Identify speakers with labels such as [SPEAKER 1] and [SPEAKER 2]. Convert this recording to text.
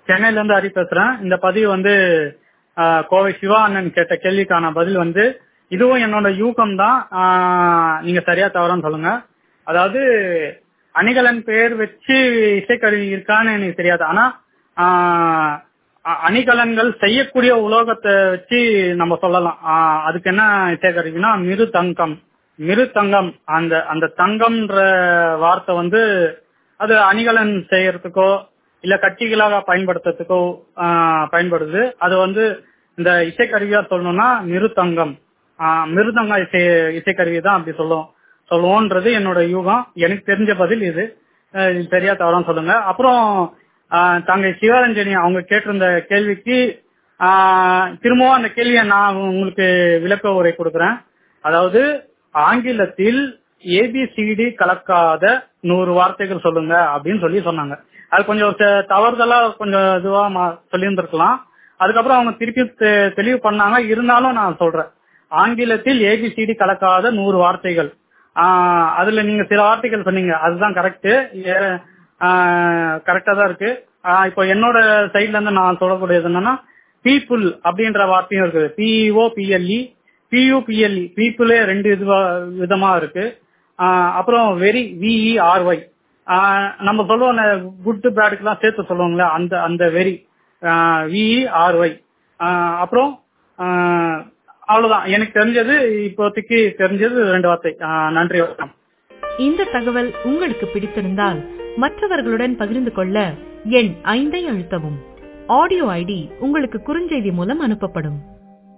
[SPEAKER 1] சென்னையில இருந்து ஹரி பேசுறேன் இந்த பதிவு வந்து ஆஹ், கோவை சிவா அண்ணன் கேட்ட கேள்விக்கான பதில் வந்து இதுவும் என்னோட யூகம் தான் ஆஹ், நீங்க சரியா தவறான்னு சொல்லுங்க அதாவது அணிகலன் பெயர் வச்சு இசைக்கருவி இருக்கான்னு எனக்கு தெரியாது ஆனா ஆஹ், அ- அணிகலன்கள் செய்யக்கூடிய உலோகத்தை வச்சு நம்ம சொல்லலாம் ஆஹ், அதுக்கு என்ன இசைக்கருவினா மிரு தங்கம் மிரு தங்கம் அந்த அந்த தங்கம்ன்ற வார்த்தை வந்து அது அணிகலன் செய்யறதுக்கோ இல்ல கட்டிகளாக பயன்படுத்துறதுக்கோ ஆஹ், பயன்படுது அது வந்து இந்த இசைக்கருவியா சொல்லணும்னா மிருதங்கம் ஆஹ், மிருதங்க இசை இசைக்கருவி தான் அப்படி சொல்லுவோம் சொல்லுவோன்றது என்னோட யூகம் எனக்கு தெரிஞ்ச பதில் இது அஹ், இது சரியா தவறான்னு சொல்லுங்க அப்புறம் ஆஹ், தங்கை சிவரஞ்சனி அவங்க கேட்டிருந்த கேள்விக்கு ஆஹ், திரும்பவும் அந்த கேள்வியை நான் உங்களுக்கு விளக்க உரை கொடுக்குறேன் அதாவது ஆங்கிலத்தில் ஏபிசிடி கலக்காத நூறு வார்த்தைகள் சொல்லுங்க அப்படின்னு சொல்லி சொன்னாங்க அது கொஞ்சம் தெ- தவறுதலா கொஞ்சம் இதுவா மா- சொல்லியிருந்திருக்கலாம் அதுக்கப்புறம் அவங்க திருப்பி தெ- தெளிவு பண்ணாங்க இருந்தாலும் நான் சொல்றேன் ஆங்கிலத்தில் ஏபிசிடி கலக்காத நூறு வார்த்தைகள் ஆஹ் அதுல நீங்க சில வார்த்தைகள் சொன்னீங்க அதுதான் கரெக்ட் கரெக்டா தான் இருக்கு ஆஹ் இப்போ என்னோட சைட்ல இருந்து நான் சொல்லக்கூடியது என்னன்னா பீப்புள் அப்படின்ற வார்த்தையும் இருக்குது பிஇஓ பிஎல்இ பியூபிஎல்இ பீப்புளே ரெண்டு இதுவா விதமா இருக்கு ஆஹ் அப்புறம் வெரி விஇஆர்ஒய் நம்ம சொல்லுவோம் குட் பேடுக்கெல்லாம் சேர்த்து சொல்லுவோங்களே அந்த அந்த வெரி விஇஆர்ஒய் அப்புறம் ஆஹ் அவ்வளவுதான் எனக்கு தெரிஞ்சது இப்போதைக்கு தெரிஞ்சது ரெண்டு வார்த்தை ஆஹ் நன்றி வணக்கம்
[SPEAKER 2] இந்த தகவல் உங்களுக்கு பிடித்திருந்தால் மற்றவர்களுடன் பகிர்ந்து கொள்ள எண் ஐந்தை அழுத்தவும் ஆடியோ ஐடி உங்களுக்கு குறுஞ்செய்தி மூலம் அனுப்பப்படும்